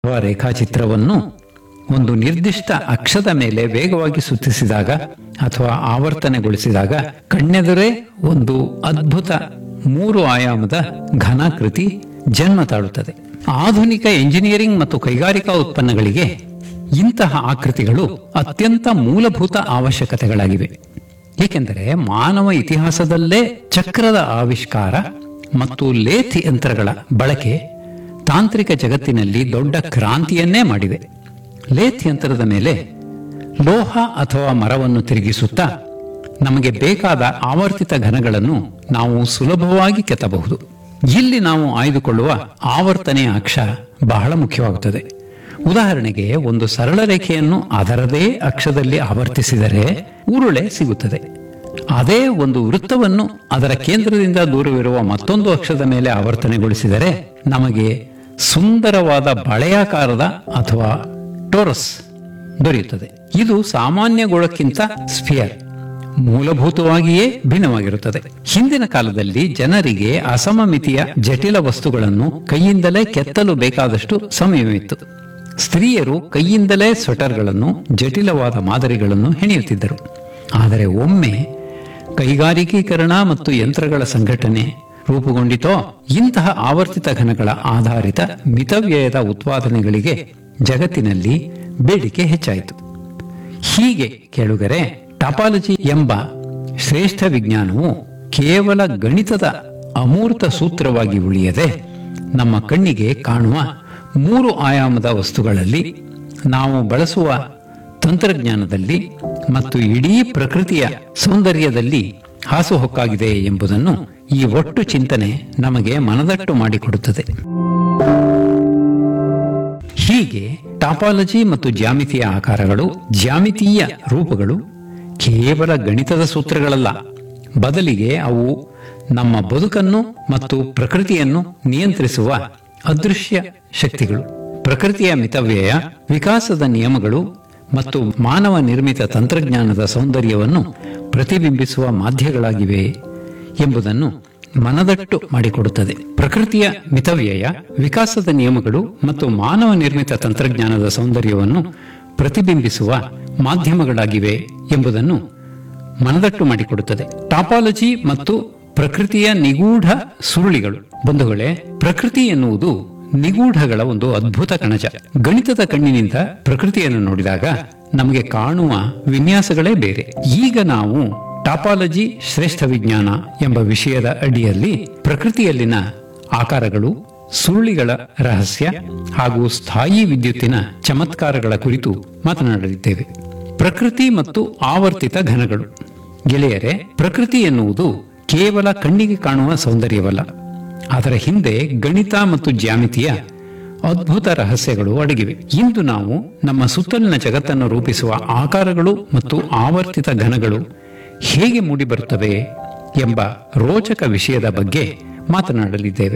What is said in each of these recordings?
ಅಥವಾ ರೇಖಾಚಿತ್ರವನ್ನು ಒಂದು ನಿರ್ದಿಷ್ಟ ಅಕ್ಷದ ಮೇಲೆ ವೇಗವಾಗಿ ಸುತ್ತಿಸಿದಾಗ ಅಥವಾ ಆವರ್ತನೆಗೊಳಿಸಿದಾಗ ಕಣ್ಣೆದುರೇ ಒಂದು ಅದ್ಭುತ ಮೂರು ಆಯಾಮದ ಘನಾಕೃತಿ ಜನ್ಮ ತಾಳುತ್ತದೆ ಆಧುನಿಕ ಎಂಜಿನಿಯರಿಂಗ್ ಮತ್ತು ಕೈಗಾರಿಕಾ ಉತ್ಪನ್ನಗಳಿಗೆ ಇಂತಹ ಆಕೃತಿಗಳು ಅತ್ಯಂತ ಮೂಲಭೂತ ಅವಶ್ಯಕತೆಗಳಾಗಿವೆ ಏಕೆಂದರೆ ಮಾನವ ಇತಿಹಾಸದಲ್ಲೇ ಚಕ್ರದ ಆವಿಷ್ಕಾರ ಮತ್ತು ಲೇಥ್ ಯಂತ್ರಗಳ ಬಳಕೆ ತಾಂತ್ರಿಕ ಜಗತ್ತಿನಲ್ಲಿ ದೊಡ್ಡ ಕ್ರಾಂತಿಯನ್ನೇ ಮಾಡಿವೆ ಲೇಥ್ ಯಂತ್ರದ ಮೇಲೆ ಲೋಹ ಅಥವಾ ಮರವನ್ನು ತಿರುಗಿಸುತ್ತಾ ನಮಗೆ ಬೇಕಾದ ಆವರ್ತಿತ ಘನಗಳನ್ನು ನಾವು ಸುಲಭವಾಗಿ ಕೆತ್ತಬಹುದು ಇಲ್ಲಿ ನಾವು ಆಯ್ದುಕೊಳ್ಳುವ ಆವರ್ತನೆಯ ಅಕ್ಷ ಬಹಳ ಮುಖ್ಯವಾಗುತ್ತದೆ ಉದಾಹರಣೆಗೆ ಒಂದು ಸರಳ ರೇಖೆಯನ್ನು ಅದರದೇ ಅಕ್ಷದಲ್ಲಿ ಆವರ್ತಿಸಿದರೆ ಉರುಳೆ ಸಿಗುತ್ತದೆ ಅದೇ ಒಂದು ವೃತ್ತವನ್ನು ಅದರ ಕೇಂದ್ರದಿಂದ ದೂರವಿರುವ ಮತ್ತೊಂದು ಅಕ್ಷದ ಮೇಲೆ ಆವರ್ತನೆಗೊಳಿಸಿದರೆ ನಮಗೆ ಸುಂದರವಾದ ಬಳೆಯಾಕಾರದ ಅಥವಾ ಟೋರಸ್ ದೊರೆಯುತ್ತದೆ ಇದು ಸಾಮಾನ್ಯ ಗೋಳಕ್ಕಿಂತ ಸ್ಫಿಯರ್ ಮೂಲಭೂತವಾಗಿಯೇ ಭಿನ್ನವಾಗಿರುತ್ತದೆ ಹಿಂದಿನ ಕಾಲದಲ್ಲಿ ಜನರಿಗೆ ಅಸಮಮಿತಿಯ ಜಟಿಲ ವಸ್ತುಗಳನ್ನು ಕೈಯಿಂದಲೇ ಕೆತ್ತಲು ಬೇಕಾದಷ್ಟು ಸಮಯವಿತ್ತು ಸ್ತ್ರೀಯರು ಕೈಯಿಂದಲೇ ಸ್ವೆಟರ್ಗಳನ್ನು ಜಟಿಲವಾದ ಮಾದರಿಗಳನ್ನು ಹೆಣೆಯುತ್ತಿದ್ದರು ಆದರೆ ಒಮ್ಮೆ ಕೈಗಾರಿಕೀಕರಣ ಮತ್ತು ಯಂತ್ರಗಳ ಸಂಘಟನೆ ರೂಪುಗೊಂಡಿತೋ ಇಂತಹ ಆವರ್ತಿತ ಘನಗಳ ಆಧಾರಿತ ಮಿತವ್ಯಯದ ಉತ್ಪಾದನೆಗಳಿಗೆ ಜಗತ್ತಿನಲ್ಲಿ ಬೇಡಿಕೆ ಹೆಚ್ಚಾಯಿತು ಹೀಗೆ ಕೇಳುಗರೆ ಟಾಪಾಲಜಿ ಎಂಬ ಶ್ರೇಷ್ಠ ವಿಜ್ಞಾನವು ಕೇವಲ ಗಣಿತದ ಅಮೂರ್ತ ಸೂತ್ರವಾಗಿ ಉಳಿಯದೆ ನಮ್ಮ ಕಣ್ಣಿಗೆ ಕಾಣುವ ಮೂರು ಆಯಾಮದ ವಸ್ತುಗಳಲ್ಲಿ ನಾವು ಬಳಸುವ ತಂತ್ರಜ್ಞಾನದಲ್ಲಿ ಮತ್ತು ಇಡೀ ಪ್ರಕೃತಿಯ ಸೌಂದರ್ಯದಲ್ಲಿ ಹಾಸುಹೊಕ್ಕಾಗಿದೆ ಎಂಬುದನ್ನು ಈ ಒಟ್ಟು ಚಿಂತನೆ ನಮಗೆ ಮನದಟ್ಟು ಮಾಡಿಕೊಡುತ್ತದೆ ಹೀಗೆ ಟಾಪಾಲಜಿ ಮತ್ತು ಜ್ಯಾಮಿತಿಯ ಆಕಾರಗಳು ಜ್ಯಾಮಿತೀಯ ರೂಪಗಳು ಕೇವಲ ಗಣಿತದ ಸೂತ್ರಗಳಲ್ಲ ಬದಲಿಗೆ ಅವು ನಮ್ಮ ಬದುಕನ್ನು ಮತ್ತು ಪ್ರಕೃತಿಯನ್ನು ನಿಯಂತ್ರಿಸುವ ಅದೃಶ್ಯ ಶಕ್ತಿಗಳು ಪ್ರಕೃತಿಯ ಮಿತವ್ಯಯ ವಿಕಾಸದ ನಿಯಮಗಳು ಮತ್ತು ಮಾನವ ನಿರ್ಮಿತ ತಂತ್ರಜ್ಞಾನದ ಸೌಂದರ್ಯವನ್ನು ಪ್ರತಿಬಿಂಬಿಸುವ ಮಾಧ್ಯಗಳಾಗಿವೆ ಎಂಬುದನ್ನು ಮನದಟ್ಟು ಮಾಡಿಕೊಡುತ್ತದೆ ಪ್ರಕೃತಿಯ ಮಿತವ್ಯಯ ವಿಕಾಸದ ನಿಯಮಗಳು ಮತ್ತು ಮಾನವ ನಿರ್ಮಿತ ತಂತ್ರಜ್ಞಾನದ ಸೌಂದರ್ಯವನ್ನು ಪ್ರತಿಬಿಂಬಿಸುವ ಮಾಧ್ಯಮಗಳಾಗಿವೆ ಎಂಬುದನ್ನು ಮನದಟ್ಟು ಮಾಡಿಕೊಡುತ್ತದೆ ಟಾಪಾಲಜಿ ಮತ್ತು ಪ್ರಕೃತಿಯ ನಿಗೂಢ ಸುರುಳಿಗಳು ಬಂಧುಗಳೇ ಪ್ರಕೃತಿ ಎನ್ನುವುದು ನಿಗೂಢಗಳ ಒಂದು ಅದ್ಭುತ ಕಣಜ ಗಣಿತದ ಕಣ್ಣಿನಿಂದ ಪ್ರಕೃತಿಯನ್ನು ನೋಡಿದಾಗ ನಮಗೆ ಕಾಣುವ ವಿನ್ಯಾಸಗಳೇ ಬೇರೆ ಈಗ ನಾವು ಟಾಪಾಲಜಿ ಶ್ರೇಷ್ಠ ವಿಜ್ಞಾನ ಎಂಬ ವಿಷಯದ ಅಡಿಯಲ್ಲಿ ಪ್ರಕೃತಿಯಲ್ಲಿನ ಆಕಾರಗಳು ಸುರುಳಿಗಳ ರಹಸ್ಯ ಹಾಗೂ ಸ್ಥಾಯಿ ವಿದ್ಯುತ್ತಿನ ಚಮತ್ಕಾರಗಳ ಕುರಿತು ಮಾತನಾಡಲಿದ್ದೇವೆ ಪ್ರಕೃತಿ ಮತ್ತು ಆವರ್ತಿತ ಘನಗಳು ಗೆಳೆಯರೆ ಪ್ರಕೃತಿ ಎನ್ನುವುದು ಕೇವಲ ಕಣ್ಣಿಗೆ ಕಾಣುವ ಸೌಂದರ್ಯವಲ್ಲ ಅದರ ಹಿಂದೆ ಗಣಿತ ಮತ್ತು ಜ್ಯಾಮಿತಿಯ ಅದ್ಭುತ ರಹಸ್ಯಗಳು ಅಡಗಿವೆ ಇಂದು ನಾವು ನಮ್ಮ ಸುತ್ತಲಿನ ಜಗತ್ತನ್ನು ರೂಪಿಸುವ ಆಕಾರಗಳು ಮತ್ತು ಆವರ್ತಿತ ಘನಗಳು ಹೇಗೆ ಮೂಡಿಬರುತ್ತವೆ ಎಂಬ ರೋಚಕ ವಿಷಯದ ಬಗ್ಗೆ ಮಾತನಾಡಲಿದ್ದೇವೆ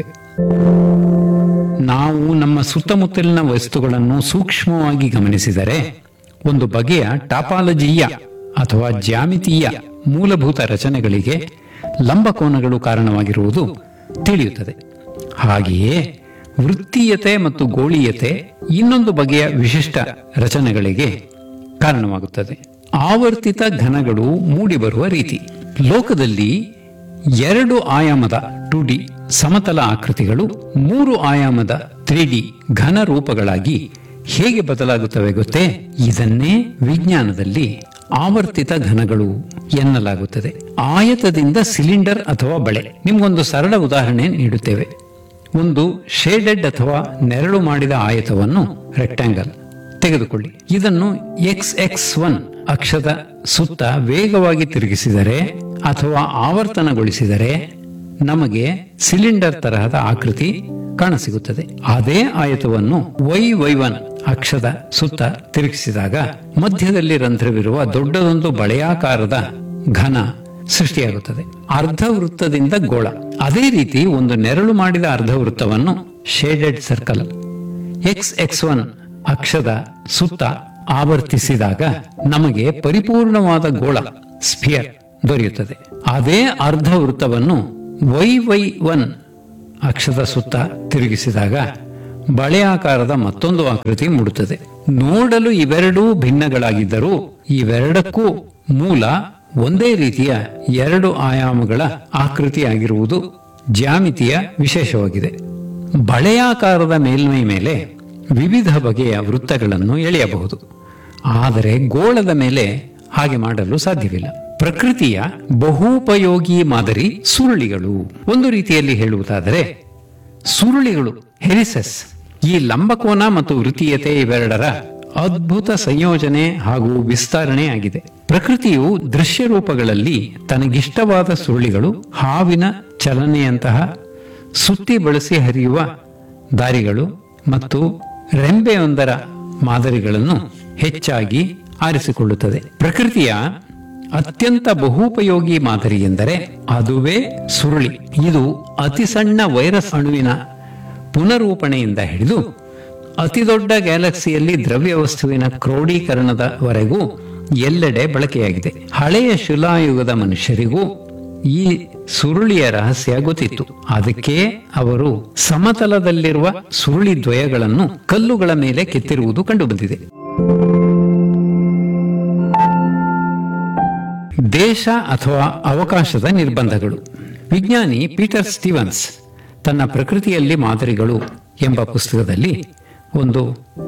ನಾವು ನಮ್ಮ ಸುತ್ತಮುತ್ತಲಿನ ವಸ್ತುಗಳನ್ನು ಸೂಕ್ಷ್ಮವಾಗಿ ಗಮನಿಸಿದರೆ ಒಂದು ಬಗೆಯ ಟಾಪಾಲಜಿಯ ಅಥವಾ ಜ್ಯಾಮಿತೀಯ ಮೂಲಭೂತ ರಚನೆಗಳಿಗೆ ಲಂಬಕೋನಗಳು ಕಾರಣವಾಗಿರುವುದು ತಿಳಿಯುತ್ತದೆ ಹಾಗೆಯೇ ವೃತ್ತೀಯತೆ ಮತ್ತು ಗೋಳೀಯತೆ ಇನ್ನೊಂದು ಬಗೆಯ ವಿಶಿಷ್ಟ ರಚನೆಗಳಿಗೆ ಕಾರಣವಾಗುತ್ತದೆ ಆವರ್ತಿತ ಘನಗಳು ಮೂಡಿಬರುವ ರೀತಿ ಲೋಕದಲ್ಲಿ ಎರಡು ಆಯಾಮದ ಟು ಡಿ ಸಮತಲ ಆಕೃತಿಗಳು ಮೂರು ಆಯಾಮದ ತ್ರೀ ಡಿ ಘನ ರೂಪಗಳಾಗಿ ಹೇಗೆ ಬದಲಾಗುತ್ತವೆ ಗೊತ್ತೇ ಇದನ್ನೇ ವಿಜ್ಞಾನದಲ್ಲಿ ಆವರ್ತಿತ ಘನಗಳು ಎನ್ನಲಾಗುತ್ತದೆ ಆಯತದಿಂದ ಸಿಲಿಂಡರ್ ಅಥವಾ ಬಳೆ ನಿಮ್ಗೊಂದು ಸರಳ ಉದಾಹರಣೆ ನೀಡುತ್ತೇವೆ ಒಂದು ಶೇಡೆಡ್ ಅಥವಾ ನೆರಳು ಮಾಡಿದ ಆಯತವನ್ನು ರೆಕ್ಟಾಂಗಲ್ ತೆಗೆದುಕೊಳ್ಳಿ ಇದನ್ನು ಎಕ್ಸ್ ಎಕ್ಸ್ ಒನ್ ಅಕ್ಷದ ಸುತ್ತ ವೇಗವಾಗಿ ತಿರುಗಿಸಿದರೆ ಅಥವಾ ಆವರ್ತನಗೊಳಿಸಿದರೆ ನಮಗೆ ಸಿಲಿಂಡರ್ ತರಹದ ಆಕೃತಿ ಕಾಣಸಿಗುತ್ತದೆ ಅದೇ ಆಯತವನ್ನು ವೈ ವೈ ಒನ್ ಅಕ್ಷದ ಸುತ್ತ ತಿರುಗಿಸಿದಾಗ ಮಧ್ಯದಲ್ಲಿ ರಂಧ್ರವಿರುವ ದೊಡ್ಡದೊಂದು ಬಳೆಯಾಕಾರದ ಘನ ಸೃಷ್ಟಿಯಾಗುತ್ತದೆ ಅರ್ಧ ವೃತ್ತದಿಂದ ಗೋಳ ಅದೇ ರೀತಿ ಒಂದು ನೆರಳು ಮಾಡಿದ ಅರ್ಧ ವೃತ್ತವನ್ನು shaded circle X X one ಅಕ್ಷದ ಸುತ್ತ ಆವರ್ತಿಸಿದಾಗ ನಮಗೆ ಪರಿಪೂರ್ಣವಾದ ಗೋಳ ಸ್ಫಿಯರ್ ದೊರೆಯುತ್ತದೆ ಅದೇ ಅರ್ಧ ವೃತ್ತವನ್ನು ವೈ ವೈ ಒನ್ ಅಕ್ಷದ ಸುತ್ತ ತಿರುಗಿಸಿದಾಗ ಬಳೆಯಾಕಾರದ ಮತ್ತೊಂದು ಆಕೃತಿ ಮೂಡುತ್ತದೆ ನೋಡಲು ಇವೆರಡೂ ಭಿನ್ನಗಳಾಗಿದ್ದರೂ ಇವೆರಡಕ್ಕೂ ಮೂಲ ಒಂದೇ ರೀತಿಯ ಎರಡು ಆಯಾಮಗಳ ಆಕೃತಿಯಾಗಿರುವುದು ಜ್ಯಾಮಿತಿಯ ವಿಶೇಷವಾಗಿದೆ ಬಳೆಯಾಕಾರದ ಮೇಲ್ಮೈ ಮೇಲೆ ವಿವಿಧ ಬಗೆಯ ವೃತ್ತಗಳನ್ನು ಎಳೆಯಬಹುದು ಆದರೆ ಗೋಳದ ಮೇಲೆ ಹಾಗೆ ಮಾಡಲು ಸಾಧ್ಯವಿಲ್ಲ ಪ್ರಕೃತಿಯ ಬಹುಪಯೋಗಿ ಮಾದರಿ ಸುರುಳಿಗಳು ಒಂದು ರೀತಿಯಲ್ಲಿ ಹೇಳುವುದಾದರೆ ಸುರುಳಿಗಳು ಹೆರಿಸಸ್ ಈ ಲಂಬಕೋನ ಮತ್ತು ವೃತ್ತೀಯತೆ ಇವೆರಡರ ಅದ್ಭುತ ಸಂಯೋಜನೆ ಹಾಗೂ ವಿಸ್ತರಣೆಯಾಗಿದೆ ಪ್ರಕೃತಿಯು ದೃಶ್ಯ ರೂಪಗಳಲ್ಲಿ ತನಗಿಷ್ಟವಾದ ಸುರುಳಿಗಳು ಹಾವಿನ ಚಲನೆಯಂತಹ ಸುತ್ತಿ ಬಳಸಿ ಹರಿಯುವ ದಾರಿಗಳು ಮತ್ತು ರೆಂಬೆಯೊಂದರ ಮಾದರಿಗಳನ್ನು ಹೆಚ್ಚಾಗಿ ಆರಿಸಿಕೊಳ್ಳುತ್ತದೆ ಪ್ರಕೃತಿಯ ಅತ್ಯಂತ ಬಹುಪಯೋಗಿ ಮಾದರಿ ಎಂದರೆ ಅದುವೇ ಸುರುಳಿ ಇದು ಅತಿ ಸಣ್ಣ ವೈರಸ್ ಅಣುವಿನ ಪುನರೂಪಣೆಯಿಂದ ಹಿಡಿದು ಅತಿದೊಡ್ಡ ಗ್ಯಾಲಕ್ಸಿಯಲ್ಲಿ ದ್ರವ್ಯ ವಸ್ತುವಿನ ಕ್ರೋಢೀಕರಣದವರೆಗೂ ಎಲ್ಲೆಡೆ ಬಳಕೆಯಾಗಿದೆ ಹಳೆಯ ಶಿಲಾಯುಗದ ಮನುಷ್ಯರಿಗೂ ಈ ಸುರುಳಿಯ ರಹಸ್ಯ ಗೊತ್ತಿತ್ತು ಅದಕ್ಕೆ ಅವರು ಸಮತಲದಲ್ಲಿರುವ ಸುರುಳಿ ದ್ವಯಗಳನ್ನು ಕಲ್ಲುಗಳ ಮೇಲೆ ಕೆತ್ತಿರುವುದು ಕಂಡುಬಂದಿದೆ ದೇಶ ಅಥವಾ ಅವಕಾಶದ ನಿರ್ಬಂಧಗಳು ವಿಜ್ಞಾನಿ ಪೀಟರ್ ಸ್ಟೀವನ್ಸ್ ತನ್ನ ಪ್ರಕೃತಿಯಲ್ಲಿ ಮಾದರಿಗಳು ಎಂಬ ಪುಸ್ತಕದಲ್ಲಿ ಒಂದು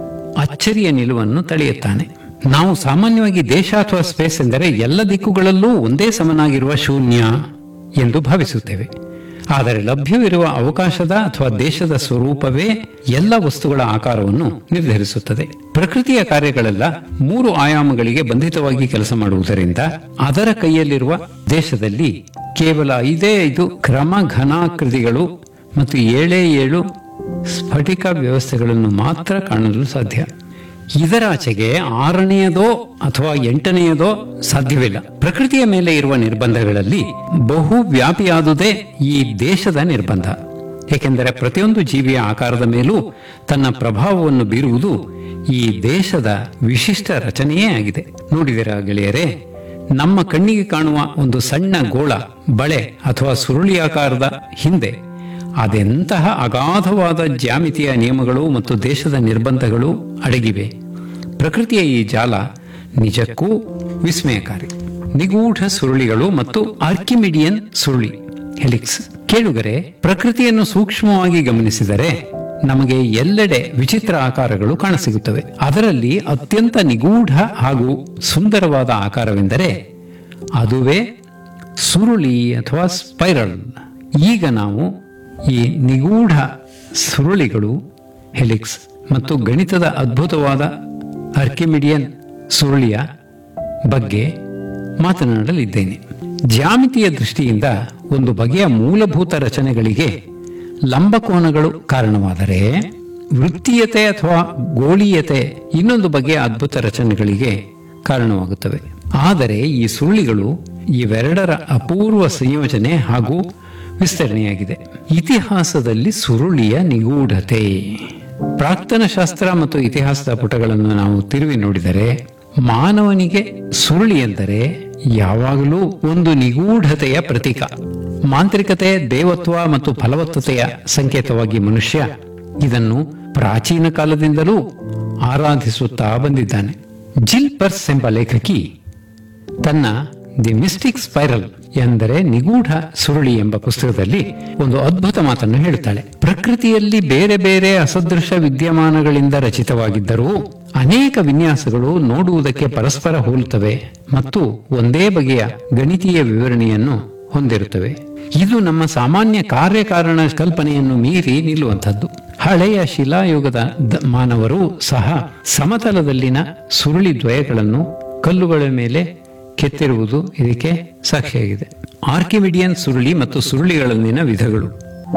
ಅಚ್ಚರಿಯ ನಿಲುವನ್ನು ತಳೆಯುತ್ತಾನೆ ನಾವು ಸಾಮಾನ್ಯವಾಗಿ ದೇಶ ಅಥವಾ ಸ್ಪೇಸ್ ಎಂದರೆ ಎಲ್ಲ ದಿಕ್ಕುಗಳಲ್ಲೂ ಒಂದೇ ಸಮನಾಗಿರುವ ಶೂನ್ಯ ಎಂದು ಭಾವಿಸುತ್ತೇವೆ ಆದರೆ ಲಭ್ಯವಿರುವ ಅವಕಾಶದ ಅಥವಾ ದೇಶದ ಸ್ವರೂಪವೇ ಎಲ್ಲ ವಸ್ತುಗಳ ಆಕಾರವನ್ನು ನಿರ್ಧರಿಸುತ್ತದೆ ಪ್ರಕೃತಿಯ ಕಾರ್ಯಗಳೆಲ್ಲ ಮೂರು ಆಯಾಮಗಳಿಗೆ ಬಂಧಿತವಾಗಿ ಕೆಲಸ ಮಾಡುವುದರಿಂದ ಅದರ ಕೈಯಲ್ಲಿರುವ ದೇಶದಲ್ಲಿ ಕೇವಲ ಐದೇ ಐದು ಕ್ರಮ ಘನಾಕೃತಿಗಳು ಮತ್ತು ಏಳೇ ಏಳು ಸ್ಫಟಿಕ ವ್ಯವಸ್ಥೆಗಳನ್ನು ಮಾತ್ರ ಕಾಣಲು ಸಾಧ್ಯ ಇದರಾಚೆಗೆ ಆರನೆಯದೋ ಅಥವಾ ಎಂಟನೆಯದೋ ಸಾಧ್ಯವಿಲ್ಲ ಪ್ರಕೃತಿಯ ಮೇಲೆ ಇರುವ ನಿರ್ಬಂಧಗಳಲ್ಲಿ ಬಹು ವ್ಯಾಪಿಯಾದುದೇ ಈ ದೇಶದ ನಿರ್ಬಂಧ ಏಕೆಂದರೆ ಪ್ರತಿಯೊಂದು ಜೀವಿಯ ಆಕಾರದ ಮೇಲೂ ತನ್ನ ಪ್ರಭಾವವನ್ನು ಬೀರುವುದು ಈ ದೇಶದ ವಿಶಿಷ್ಟ ರಚನೆಯೇ ಆಗಿದೆ ನೋಡಿದಿರಾ ಗೆಳೆಯರೇ ನಮ್ಮ ಕಣ್ಣಿಗೆ ಕಾಣುವ ಒಂದು ಸಣ್ಣ ಗೋಳ ಬಳೆ ಅಥವಾ ಸುರುಳಿಯಾಕಾರದ ಹಿಂದೆ ಅದೆಂತಹ ಅಗಾಧವಾದ ಜ್ಯಾಮಿತಿಯ ನಿಯಮಗಳು ಮತ್ತು ದೇಶದ ನಿರ್ಬಂಧಗಳು ಅಡಗಿವೆ ಪ್ರಕೃತಿಯ ಈ ಜಾಲ ನಿಜಕ್ಕೂ ವಿಸ್ಮಯಕಾರಿ ನಿಗೂಢ ಸುರುಳಿಗಳು ಮತ್ತು ಆರ್ಕಿಮಿಡಿಯನ್ ಸುರುಳಿ ಹೆಲಿಕ್ಸ್ ಕೇಳುಗರೆ ಪ್ರಕೃತಿಯನ್ನು ಸೂಕ್ಷ್ಮವಾಗಿ ಗಮನಿಸಿದರೆ ನಮಗೆ ಎಲ್ಲೆಡೆ ವಿಚಿತ್ರ ಆಕಾರಗಳು ಕಾಣಸಿಗುತ್ತವೆ ಅದರಲ್ಲಿ ಅತ್ಯಂತ ನಿಗೂಢ ಹಾಗೂ ಸುಂದರವಾದ ಆಕಾರವೆಂದರೆ ಅದುವೇ ಸುರುಳಿ ಅಥವಾ ಸ್ಪೈರಲ್ ಈಗ ನಾವು ಈ ನಿಗೂಢ ಸುರುಳಿಗಳು ಹೆಲಿಕ್ಸ್ ಮತ್ತು ಗಣಿತದ ಅದ್ಭುತವಾದ ಆರ್ಕಿಮಿಡಿಯನ್ ಸುರುಳಿಯ ಬಗ್ಗೆ ಮಾತನಾಡಲಿದ್ದೇನೆ ಜ್ಯಾಮಿತಿಯ ದೃಷ್ಟಿಯಿಂದ ಒಂದು ಬಗೆಯ ಮೂಲಭೂತ ರಚನೆಗಳಿಗೆ ಲಂಬಕೋನಗಳು ಕಾರಣವಾದರೆ ವೃತ್ತೀಯತೆ ಅಥವಾ ಗೋಳೀಯತೆ ಇನ್ನೊಂದು ಬಗೆಯ ಅದ್ಭುತ ರಚನೆಗಳಿಗೆ ಕಾರಣವಾಗುತ್ತವೆ ಆದರೆ ಈ ಸುರುಳಿಗಳು ಇವೆರಡರ ಅಪೂರ್ವ ಸಂಯೋಜನೆ ಹಾಗೂ ವಿಸ್ತರಣೆಯಾಗಿದೆ ಇತಿಹಾಸದಲ್ಲಿ ಸುರುಳಿಯ ನಿಗೂಢತೆ ಪ್ರಾಕ್ತನ ಶಾಸ್ತ್ರ ಮತ್ತು ಇತಿಹಾಸದ ಪುಟಗಳನ್ನು ನಾವು ತಿರುವಿ ನೋಡಿದರೆ ಮಾನವನಿಗೆ ಸುರುಳಿ ಎಂದರೆ ಯಾವಾಗಲೂ ಒಂದು ನಿಗೂಢತೆಯ ಪ್ರತೀಕ ಮಾಂತ್ರಿಕತೆ ದೇವತ್ವ ಮತ್ತು ಫಲವತ್ತತೆಯ ಸಂಕೇತವಾಗಿ ಮನುಷ್ಯ ಇದನ್ನು ಪ್ರಾಚೀನ ಕಾಲದಿಂದಲೂ ಆರಾಧಿಸುತ್ತಾ ಬಂದಿದ್ದಾನೆ ಜಿಲ್ ಪರ್ಸ್ ಎಂಬ ಲೇಖಕಿ ತನ್ನ ದಿ ಮಿಸ್ಟಿಕ್ ಸ್ಪೈರಲ್ ಎಂದರೆ ನಿಗೂಢ ಸುರುಳಿ ಎಂಬ ಪುಸ್ತಕದಲ್ಲಿ ಒಂದು ಅದ್ಭುತ ಮಾತನ್ನು ಹೇಳುತ್ತಾಳೆ ಪ್ರಕೃತಿಯಲ್ಲಿ ಬೇರೆ ಬೇರೆ ಅಸದೃಶ ವಿದ್ಯಮಾನಗಳಿಂದ ರಚಿತವಾಗಿದ್ದರೂ ಅನೇಕ ವಿನ್ಯಾಸಗಳು ನೋಡುವುದಕ್ಕೆ ಪರಸ್ಪರ ಹೋಲುತ್ತವೆ ಮತ್ತು ಒಂದೇ ಬಗೆಯ ಗಣಿತೀಯ ವಿವರಣೆಯನ್ನು ಹೊಂದಿರುತ್ತವೆ ಇದು ನಮ್ಮ ಸಾಮಾನ್ಯ ಕಾರ್ಯಕಾರಣ ಕಲ್ಪನೆಯನ್ನು ಮೀರಿ ನಿಲ್ಲುವಂಥದ್ದು ಹಳೆಯ ಶಿಲಾಯುಗದ ದ- ಮಾನವರು ಸಹ ಸಮತಲದಲ್ಲಿನ ಸುರುಳಿ ದ್ವಯಗಳನ್ನು ಕಲ್ಲುಗಳ ಮೇಲೆ ಕೆತ್ತಿರುವುದು ಇದಕ್ಕೆ ಸಾಕ್ಷಿಯಾಗಿದೆ ಆರ್ಕಿಮಿಡಿಯನ್ ಸುರುಳಿ ಮತ್ತು ಸುರುಳಿಗಳಲ್ಲಿನ ವಿಧಗಳು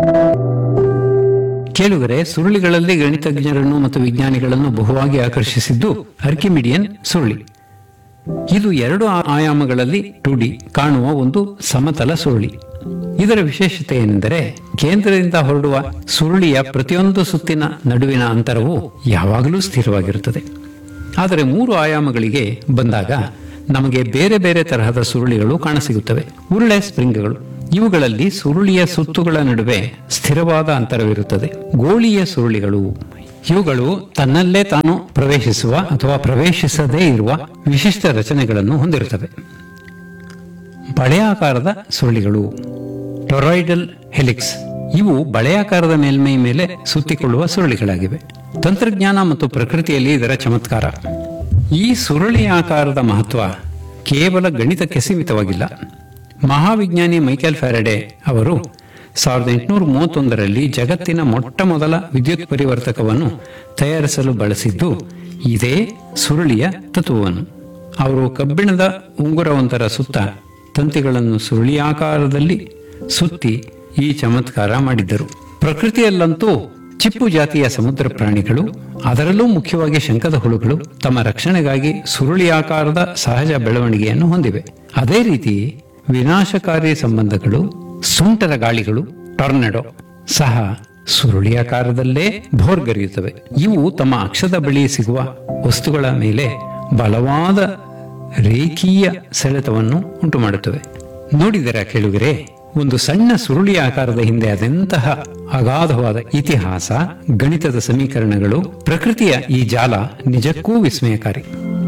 ಕೇಳುಗರೆ ಸುರುಳಿಗಳಲ್ಲಿ ಗಣಿತಜ್ಞರನ್ನು ಮತ್ತು ವಿಜ್ಞಾನಿಗಳನ್ನು ಬಹುವಾಗಿ ಆಕರ್ಷಿಸಿದ್ದು ಆರ್ಕಿಮಿಡಿಯನ್ ಸುರುಳಿ ಇದು ಎರಡು ಆ- ಆಯಾಮಗಳಲ್ಲಿ ಟು ಡಿ ಕಾಣುವ ಒಂದು ಸಮತಲ ಸುರುಳಿ ಇದರ ವಿಶೇಷತೆ ಏನೆಂದರೆ ಕೇಂದ್ರದಿಂದ ಹೊರಡುವ ಸುರುಳಿಯ ಪ್ರತಿಯೊಂದು ಸುತ್ತಿನ ನಡುವಿನ ಅಂತರವು ಯಾವಾಗಲೂ ಸ್ಥಿರವಾಗಿರುತ್ತದೆ ಆದರೆ ಮೂರು ಆಯಾಮಗಳಿಗೆ ಬಂದಾಗ ನಮಗೆ ಬೇರೆ ಬೇರೆ ತರಹದ ಸುರುಳಿಗಳು ಕಾಣಸಿಗುತ್ತವೆ ಉರುಳೆ ಸ್ಪ್ರಿಂಗ್ಗಳು ಇವುಗಳಲ್ಲಿ ಸುರುಳಿಯ ಸುತ್ತುಗಳ ನಡುವೆ ಸ್ಥಿರವಾದ ಅಂತರವಿರುತ್ತದೆ ಗೋಳಿಯ ಸುರುಳಿಗಳು ಇವುಗಳು ತನ್ನಲ್ಲೇ ತಾನು ಪ್ರವೇಶಿಸುವ ಅಥವಾ ಪ್ರವೇಶಿಸದೇ ಇರುವ ವಿಶಿಷ್ಟ ರಚನೆಗಳನ್ನು ಹೊಂದಿರುತ್ತವೆ ಬಳೆಯಾಕಾರದ ಸುರುಳಿಗಳು ಟೊರಾಯ್ಡಲ್ ಹೆಲಿಕ್ಸ್ ಇವು ಬಳೆಯಾಕಾರದ ಮೇಲ್ಮೈ ಮೇಲೆ ಸುತ್ತಿಕೊಳ್ಳುವ ಸುರುಳಿಗಳಾಗಿವೆ ತಂತ್ರಜ್ಞಾನ ಮತ್ತು ಪ್ರಕೃತಿಯಲ್ಲಿ ಇದರ ಚಮತ್ಕಾರ ಈ ಸುರುಳಿ ಆಕಾರದ ಮಹತ್ವ ಕೇವಲ ಗಣಿತಕ್ಕೆ ಸೀಮಿತವಾಗಿಲ್ಲ ಮಹಾವಿಜ್ಞಾನಿ ಮೈಕೆಲ್ ಫ್ಯಾರಡೆ ಅವರು ಸಾವಿರದ ಎಂಟುನೂರ ಮೂವತ್ತೊಂದರಲ್ಲಿ ಜಗತ್ತಿನ ಮೊಟ್ಟ ಮೊದಲ ವಿದ್ಯುತ್ ಪರಿವರ್ತಕವನ್ನು ತಯಾರಿಸಲು ಬಳಸಿದ್ದು ಇದೇ ಸುರುಳಿಯ ತತ್ವವನ್ನು ಅವರು ಕಬ್ಬಿಣದ ಉಂಗುರವೊಂದರ ಸುತ್ತ ತಂತಿಗಳನ್ನು ಸುರುಳಿಯಾಕಾರದಲ್ಲಿ ಸುತ್ತಿ ಈ ಚಮತ್ಕಾರ ಮಾಡಿದ್ದರು ಪ್ರಕೃತಿಯಲ್ಲಂತೂ ಚಿಪ್ಪು ಜಾತಿಯ ಸಮುದ್ರ ಪ್ರಾಣಿಗಳು ಅದರಲ್ಲೂ ಮುಖ್ಯವಾಗಿ ಶಂಕದ ಹುಳುಗಳು ತಮ್ಮ ರಕ್ಷಣೆಗಾಗಿ ಸುರುಳಿಯಾಕಾರದ ಸಹಜ ಬೆಳವಣಿಗೆಯನ್ನು ಹೊಂದಿವೆ ಅದೇ ರೀತಿ ವಿನಾಶಕಾರಿ ಸಂಬಂಧಗಳು ಸುಂಟರ ಗಾಳಿಗಳು ಟೊರ್ನೆಡೋ ಸಹ ಸುರುಳಿಯಾಕಾರದಲ್ಲೇ ಭೋರ್ಗರೆಯುತ್ತವೆ ಇವು ತಮ್ಮ ಅಕ್ಷದ ಬಳಿ ಸಿಗುವ ವಸ್ತುಗಳ ಮೇಲೆ ಬಲವಾದ ರೇಖೀಯ ಸೆಳೆತವನ್ನು ಉಂಟು ಮಾಡುತ್ತವೆ ನೋಡಿದರ ಕೆಳಗರೆ ಒಂದು ಸಣ್ಣ ಸುರುಳಿ ಆಕಾರದ ಹಿಂದೆ ಅದೆಂತಹ ಅಗಾಧವಾದ ಇತಿಹಾಸ ಗಣಿತದ ಸಮೀಕರಣಗಳು ಪ್ರಕೃತಿಯ ಈ ಜಾಲ ನಿಜಕ್ಕೂ ವಿಸ್ಮಯಕಾರಿ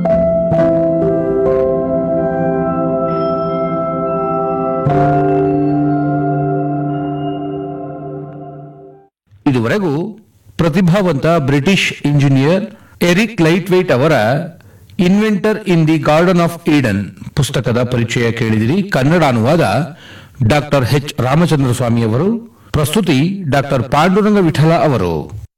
ಇದುವರೆಗೂ ಪ್ರತಿಭಾವಂತ British engineer Eric Laithwaite ಅವರ inventor in the garden of Eden ಪುಸ್ತಕದ ಪರಿಚಯ ಕೇಳಿದಿರಿ ಕನ್ನಡ ಅನುವಾದ ಡಾಕ್ಟರ್ ಎಚ್ ರಾಮಚಂದ್ರ ಸ್ವಾಮಿ ಅವರು ಪ್ರಸ್ತುತಿ ಡಾಕ್ಟರ್ ಪಾಂಡುರಂಗ ವಿಠಲ ಅವರು